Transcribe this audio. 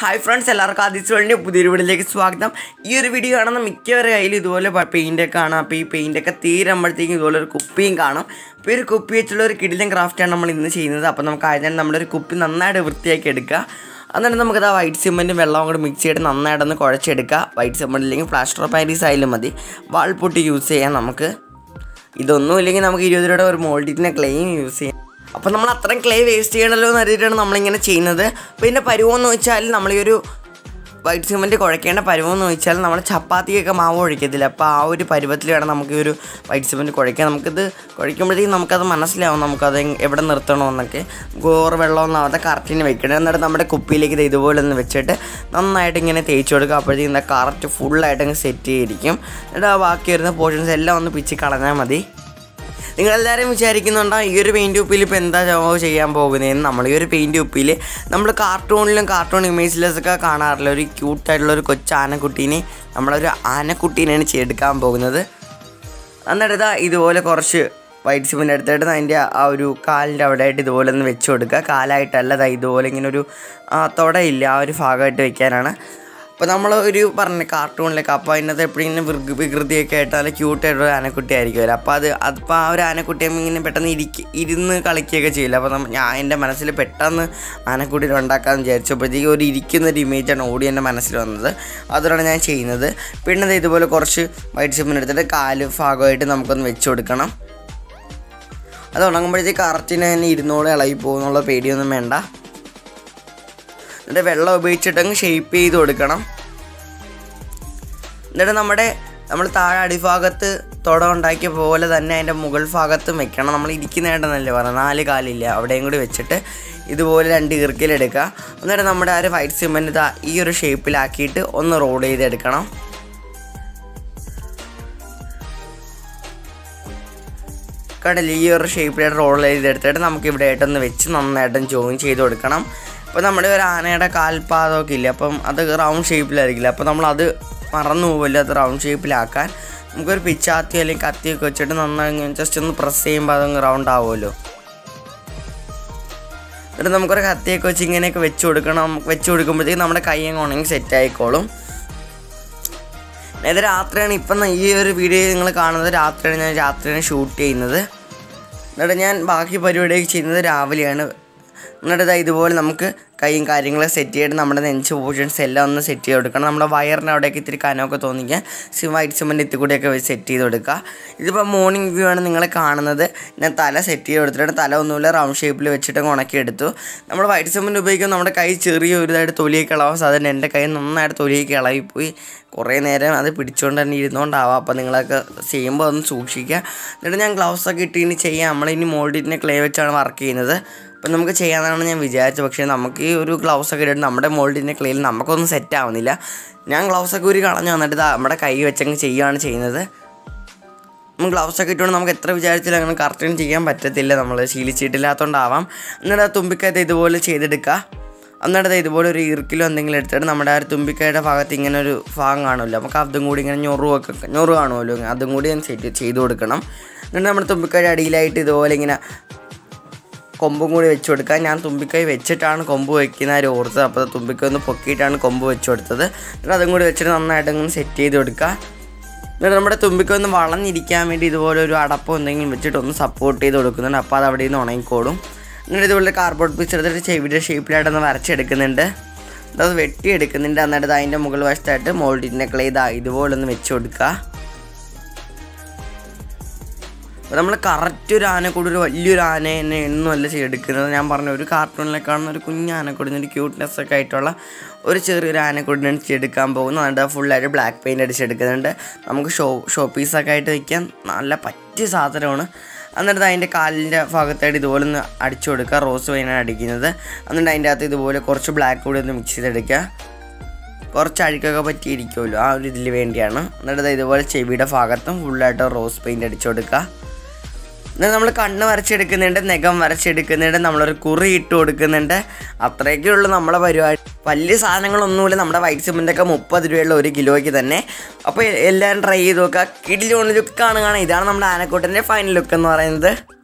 hi friends എല്ലാവർക്കും ആദിത്യ വേണ്ടി പുതിയൊരു വീഡിയോയിലേക്ക് സ്വാഗതം ഈ ഒരു വീഡിയോ കാണുന്ന മിക്കവരുടെ കയ്യിൽ ഇതുപോലെ പെയിൻ്റൊക്കെ കാണാം അപ്പോൾ ഈ പെയിൻ്റൊക്കെ തീരുമ്പോഴത്തേക്കും ഇതുപോലെ ഒരു കുപ്പിയും കാണും അപ്പോൾ ഈ ഒരു കുപ്പി വെച്ചുള്ള ഒരു കിടിലൻ ക്രാഫ്റ്റാണ് നമ്മൾ ഇന്ന് ചെയ്യുന്നത് അപ്പോൾ നമുക്ക് ആദ്യം നമ്മളൊരു കുപ്പി നന്നായിട്ട് വൃത്തിയാക്കി എടുക്കുക എന്നിട്ട് നമുക്കത് ആ വൈറ്റ് സിമെൻറ്റും വെള്ളവും കൂടെ മിക്സ് ചെയ്തിട്ട് നന്നായിട്ടൊന്ന് കുഴച്ചെടുക്കുക വൈറ്റ് സിമെൻറ്റ് അല്ലെങ്കിൽ പ്ലാസ്റ്റർ ഓഫ് പാരീസ് ആയാലും മതി വാൾപൊട്ടി യൂസ് ചെയ്യാം നമുക്ക് ഇതൊന്നും ഇല്ലെങ്കിൽ നമുക്ക് ഇരുപത് രൂപയുടെ ഒരു മോൾഡിറ്റിനെ ക്ലെയിം യൂസ് ചെയ്യാം അപ്പോൾ നമ്മൾ അത്രയും ക്ലേ വേസ്റ്റ് ചെയ്യണമല്ലോ എന്ന് കരുതിയിട്ടാണ് നമ്മളിങ്ങനെ ചെയ്യുന്നത് പിന്നെ പരുവമെന്ന് വെച്ചാൽ നമ്മൾ ഈ ഒരു വൈറ്റ് സിമെൻറ്റ് കുഴക്കേണ്ട പരുവമെന്ന് വെച്ചാൽ നമ്മൾ ചപ്പാത്തിയൊക്കെ മാവ് ഒഴിക്കത്തില്ല അപ്പോൾ ആ ഒരു പരുവത്തിൽ വേണം നമുക്ക് ഈ ഒരു വൈറ്റ് സിമെൻറ്റ് കുഴക്കാൻ നമുക്കിത് കുഴക്കുമ്പോഴത്തേക്കും നമുക്കത് മനസ്സിലാവും നമുക്കത് എവിടെ നിർത്തണമെന്നൊക്കെ ഗോറ് വെള്ളമൊന്നാവാതെ കറക്റ്റിന് വെക്കണം എന്നിട്ട് നമ്മുടെ കുപ്പിയിലേക്ക് ഇത് ഇതുപോലെ ഒന്ന് വെച്ചിട്ട് നന്നായിട്ട് ഇങ്ങനെ തേച്ച് കൊടുക്കുക അപ്പോഴത്തേക്കും എന്താ കറക്റ്റ് ഫുള്ളായിട്ട് അങ്ങ് സെറ്റ് ചെയ്തിരിക്കും എന്നിട്ട് ആ ബാക്കി വരുന്ന പോർഷൻസ് എല്ലാം ഒന്ന് പിച്ച് കളഞ്ഞാൽ മതി നിങ്ങളെല്ലാവരും വിചാരിക്കുന്നുണ്ടോ ഈ ഒരു പെയിൻറ് ഉപ്പിൽ ഇപ്പോൾ എന്താ ജോ ചെയ്യാൻ പോകുന്നതെന്ന് നമ്മൾ ഈ ഒരു പെയിൻറ് ഉപ്പിൽ നമ്മൾ കാർട്ടൂണിലും കാർട്ടൂൺ ഇമേജിലൊക്കെ കാണാറില്ല ഒരു ക്യൂട്ടായിട്ടുള്ള ഒരു കൊച്ചു ആനക്കുട്ടീനെ നമ്മളൊരു ആനക്കുട്ടീനെയാണ് ചെയ്തെടുക്കാൻ പോകുന്നത് എന്നിട്ട് ഇതാ ഇതുപോലെ കുറച്ച് വൈറ്റ് സിമെൻ്റ് എടുത്തിട്ട് അതിൻ്റെ ആ ഒരു കാലിൻ്റെ അവിടെ ആയിട്ട് ഇതുപോലെ ഒന്ന് വെച്ച് കൊടുക്കുക കാലായിട്ടല്ല ദാ ഇതുപോലെ ഇങ്ങനെ ഒരു ആ, തുടയില്ല ആ ഒരു ഭാഗമായിട്ട് വെക്കാനാണ് അപ്പോൾ നമ്മൾ ഒരു പറഞ്ഞ കാർട്ടൂണിലൊക്കെ അപ്പോൾ അതിനകത്ത് എപ്പോഴും ഇങ്ങനെ വികൃ വികൃതിയൊക്കെ ആയിട്ട് നല്ല ക്യൂട്ടായിട്ടൊരു ആനക്കുട്ടി ആയിരിക്കുമല്ലോ അപ്പോൾ അത് അതിപ്പോൾ ആ ഒരു ആനക്കുട്ടി ഇങ്ങനെ പെട്ടെന്ന് ഇരിക്ക ഇരുന്ന് കളിക്കുകയൊക്കെ ചെയ്യില്ല അപ്പോൾ നമ്മ ഞാൻ എൻ്റെ മനസ്സിൽ പെട്ടെന്ന് ആനക്കുട്ടീനെ ഉണ്ടാക്കാമെന്ന് വിചാരിച്ചപ്പോഴത്തേക്ക് ഒരു ഇരിക്കുന്ന ഒരു ഇമേജാണ് ഓടി എൻ്റെ മനസ്സിൽ വന്നത് അതുകൊണ്ടാണ് ഞാൻ ചെയ്യുന്നത് പിന്നെ ദേ ഇതുപോലെ കുറച്ച് വൈറ്റ് സിമെൻ്റ് എടുത്തിട്ട് കാല് ഭാഗമായിട്ട് നമുക്കൊന്ന് വെച്ച് കൊടുക്കണം അത് ഉണങ്ങുമ്പോഴത്തേക്ക് കറക്റ്റിന് തന്നെ ഇരുന്നോടെ ഇളകി പോകുന്നുള്ള പേടിയൊന്നും വേണ്ട എന്നിട്ട് വെള്ളം ഉപയോഗിച്ചിട്ടങ്ങ് ഷേപ്പ് ചെയ്ത് കൊടുക്കണം എന്നിട്ട് നമ്മുടെ നമ്മൾ താഴെ അടിഭാഗത്ത് തുട ഉണ്ടാക്കിയ പോലെ തന്നെ അതിൻ്റെ മുകൾ ഭാഗത്തും വെക്കണം നമ്മൾ ഇരിക്കുന്നതായിട്ടെന്നല്ലേ പറഞ്ഞത് നാല് കാലില്ല അവിടെയും കൂടി വെച്ചിട്ട് ഇതുപോലെ രണ്ട് ഈർക്കിലെടുക്കുക എന്നിട്ട് നമ്മുടെ ആ ഒരു വൈറ്റ് സിമെൻറ്റ് ഇതാ ഈ ഒരു ഷേപ്പിലാക്കിയിട്ട് ഒന്ന് റോൾ ചെയ്തെടുക്കണം കടൽ ഈ ഒരു ഷേപ്പിലായിട്ട് റോൾ ചെയ്തെടുത്തിട്ട് നമുക്ക് ഇവിടെ ആയിട്ടൊന്ന് വെച്ച് നന്നായിട്ടും ജോയിൻ ചെയ്ത് കൊടുക്കണം അപ്പോൾ നമ്മുടെ ഒരു ആനയുടെ കാൽപാദമൊക്കെ ഇല്ല അപ്പം അത് റൗണ്ട് ഷേപ്പിലായിരിക്കില്ല അപ്പോൾ നമ്മളത് മറന്നു പോവില്ല അത് റൗണ്ട് ഷേപ്പിലാക്കാൻ നമുക്കൊരു പിച്ചാത്തി അല്ലെങ്കിൽ കത്തിയൊക്കെ വെച്ചിട്ട് നന്നായി ജസ്റ്റ് ഒന്ന് പ്രസ് ചെയ്യുമ്പോൾ അതങ്ങ് റൗണ്ട് ആവുമല്ലോ എന്നിട്ട് നമുക്കൊരു കത്തിയൊക്കെ വെച്ച് ഇങ്ങനെയൊക്കെ വെച്ച് കൊടുക്കണം വെച്ച് കൊടുക്കുമ്പോഴത്തേക്കും നമ്മുടെ കൈ അങ്ങ് ഉണങ്ങി സെറ്റ് ആയിക്കോളും ഇത് രാത്രിയാണ് ഇപ്പം ഈ ഒരു വീഡിയോ നിങ്ങൾ കാണുന്നത് രാത്രിയാണ് ഞാൻ രാത്രിയാണ് ഷൂട്ട് ചെയ്യുന്നത് എന്നിട്ട് ഞാൻ ബാക്കി പരിപാടിയൊക്കെ ചെയ്യുന്നത് രാവിലെയാണ് എന്നിട്ട് ഇതാ ഇതുപോലെ നമുക്ക് കൈയും കാര്യങ്ങളൊക്കെ സെറ്റ് ചെയ്തിട്ട് നമ്മുടെ നെഞ്ച് പോർഷൻസ് എല്ലാം ഒന്ന് സെറ്റ് ചെയ്ത് കൊടുക്കണം നമ്മുടെ വയറിൻ്റെ അവിടെയൊക്കെ ഇത്തിരി കനമൊക്കെ തോന്നിക്കാൻ സി വൈറ്റ് സിമെൻറ്റ് ഇത്തി കൂടിയൊക്കെ വെച്ച് സെറ്റ് ചെയ്ത് കൊടുക്കുക ഇതിപ്പോൾ മോർണിംഗ് വ്യൂ ആണ് നിങ്ങൾ കാണുന്നത് ഞാൻ തല സെറ്റ് ചെയ്ത് കൊടുത്തിട്ട് തല ഒന്നുമില്ല റൗണ്ട് ഷേപ്പിൽ വെച്ചിട്ട് ഉണക്കിയെടുത്തു നമ്മൾ വൈറ്റ് സിമെൻറ്റ് ഉപയോഗിക്കുമ്പോൾ നമ്മുടെ കൈ ചെറിയ ഒരുതായിട്ട് തൊലിയൊക്കെ ഇളവാൻ സാധ്യത എൻ്റെ കൈ നന്നായിട്ട് തൊലിയൊക്കെ ഇളകിപ്പോയി കുറേ നേരം അത് പിടിച്ചുകൊണ്ട് തന്നെ ഇരുന്നുകൊണ്ടാവാം അപ്പോൾ നിങ്ങളൊക്കെ ചെയ്യുമ്പോൾ ഒന്ന് സൂക്ഷിക്കുക എന്നിട്ട് ഞാൻ ഗ്ലൗസ് ഒക്കെ ഇട്ട് ഇനി ചെയ്യാം നമ്മളിനി മോൾഡിറ്റിനെ ക്ലേ വെച്ചാണ് വർക്ക് ചെയ്യുന്നത് അപ്പം നമുക്ക് ചെയ്യാമെന്നാണ് ഞാൻ വിചാരിച്ചത് പക്ഷേ നമുക്ക് ഈ ഒരു ഗ്ലൗസ് ഒക്കെ ഇട്ടിട്ട് നമ്മുടെ മോൾഡിൻ്റെ ക്ലേയിൽ നമുക്കൊന്നും സെറ്റ് ആവുന്നില്ല ഞാൻ ഗ്ലൗസ് ഒക്കെ ഒരു കളഞ്ഞു വന്നിട്ട് ദാ നമ്മുടെ കൈ വെച്ചങ്ങ് ചെയ്യുകയാണ് ചെയ്യുന്നത് നമ്മൾ ഗ്ലൗസ് ഒക്കെ ഇട്ടുകൊണ്ട് നമുക്ക് എത്ര വിചാരിച്ചാലും അങ്ങനെ കറക്റ്റിന് ചെയ്യാൻ പറ്റത്തില്ല നമ്മൾ ശീലിച്ചിട്ടില്ലാത്തതുകൊണ്ടാവാം എന്നിട്ട് ആ തുമ്പിക്കകത്ത് ഇതുപോലെ ചെയ്തെടുക്കുക എന്നിട്ട് ഇതുപോലെ ഒരു ഈർക്കിലോ എന്തെങ്കിലും എടുത്തിട്ട് നമ്മുടെ ആ ഒരു തുമ്പിക്കയുടെ ഭാഗത്ത് ഇങ്ങനെ ഒരു ഭാഗം കാണുമല്ലോ നമുക്ക് അതും കൂടി ഇങ്ങനെ ഞൊറുവൊക്കെ ഞൊറു കാണുമല്ലോ അതും കൂടി ഞാൻ സെറ്റ് ചെയ്ത് കൊടുക്കണം എന്നിട്ട് നമ്മുടെ തുമ്പിക്കയുടെ അടിയിലായിട്ട് ഇതുപോലെ ഇങ്ങനെ കൊമ്പും കൂടി വെച്ച് കൊടുക്കുക ഞാൻ തുമ്പിക്കൈ വെച്ചിട്ടാണ് കൊമ്പ് വെക്കുന്ന ഒരു ഓർത്തത് അപ്പോൾ തുമ്പിക്കൈ ഒന്ന് പൊക്കിയിട്ടാണ് കൊമ്പ് വെച്ച് കൊടുത്തത് എന്നിട്ട് അതും കൂടി വെച്ചിട്ട് നന്നായിട്ട് അങ്ങനെ സെറ്റ് ചെയ്ത് കൊടുക്കുക എന്നിട്ട് നമ്മുടെ തുമ്പിക്കൈ ഒന്ന് വളഞ്ഞിരിക്കാൻ വേണ്ടി ഇതുപോലെ ഒരു അടപ്പോ എന്തെങ്കിലും വെച്ചിട്ട് ഒന്ന് സപ്പോർട്ട് ചെയ്ത് കൊടുക്കുന്നുണ്ട് അപ്പോൾ അത് അവിടെ നിന്ന് ഉണങ്ങിക്കോളും എന്നിട്ട് ഇതുപോലെ കാർഡ്ബോർഡ് പീസ് എടുത്തിട്ട് ചെവിയുടെ ഷേപ്പിലായിട്ടൊന്ന് വരച്ചെടുക്കുന്നുണ്ട് എന്നിട്ട് അത് വെട്ടിയെടുക്കുന്നുണ്ട് എന്നിട്ട് അതിൻ്റെ മുകൾ വശത്തായിട്ട് മോൾഡിൻ്റെ ക്ലേ ഇതാ ഇതുപോലെ ഒന്ന് വെച്ച് കൊടുക്കുക അപ്പോൾ നമ്മൾ കറക്റ്റ് ഒരു ആനക്കൂടി ഒരു വലിയൊരു ആനേനെ ഒന്നുമല്ല ചെയ്തെടുക്കുന്നത് ഞാൻ പറഞ്ഞ ഒരു കാർട്ടൂണിലെ കാണുന്ന ഒരു കുഞ്ഞ് ആനക്കൂടി ഒരു ക്യൂട്ട്നെസ് ഒക്കെ ആയിട്ടുള്ള ഒരു ചെറിയൊരു ആനക്കൂടിനാണ് ചെയ്തെടുക്കാൻ പോകുന്നത് അതിൻ്റെ ഫുള്ളായിട്ട് ബ്ലാക്ക് പെയിൻറ്റ് അടിച്ചെടുക്കുന്നുണ്ട് നമുക്ക് ഷോ ഷോ പീസൊക്കെ ആയിട്ട് വയ്ക്കാൻ നല്ല പറ്റിയ സാധനമാണ് എന്നിട്ട് അതിൻ്റെ കാലിൻ്റെ ഭാഗത്തായിട്ട് ഇതുപോലെ ഒന്ന് അടിച്ചു കൊടുക്കുക റോസ് വൈനാണ് അടിക്കുന്നത് എന്നിട്ട് അതിൻ്റെ അകത്ത് ഇതുപോലെ കുറച്ച് ബ്ലാക്ക് കൂടി ഒന്ന് മിക്സ് ചെയ്തെടുക്കുക കുറച്ച് അഴുക്കൊക്കെ പറ്റിയിരിക്കുമല്ലോ ആ ഒരു ഇതിൽ വേണ്ടിയാണ് എന്നിട്ട് ദാ ഇതുപോലെ ചെവിയുടെ ഭാഗത്തും ഫുള്ളായിട്ട് റോസ് പെയിൻറ്റ് അടിച്ചു കൊടുക്കുക എന്നിട്ട് നമ്മൾ കണ്ണ് വരച്ചെടുക്കുന്നുണ്ട് നെഖം വരച്ചെടുക്കുന്നുണ്ട് നമ്മളൊരു കുറി ഇട്ട് കൊടുക്കുന്നുണ്ട് അത്രയൊക്കെ ഉള്ളൂ നമ്മളെ പരിപാടി വലിയ സാധനങ്ങളൊന്നുമില്ല നമ്മുടെ വൈറ്റ് സിമെൻ്റൊക്കെ മുപ്പത് രൂപയുള്ള ഒരു കിലോയ്ക്ക് തന്നെ അപ്പോൾ എല്ലാവരും ട്രൈ ചെയ്ത് നോക്കുക കിടിലോൺ ലുക്കാണ് കാണാൻ ഇതാണ് നമ്മുടെ ആനക്കൂട്ടൻ്റെ ഫൈനൽ ലുക്ക് എന്ന് പറയുന്നത്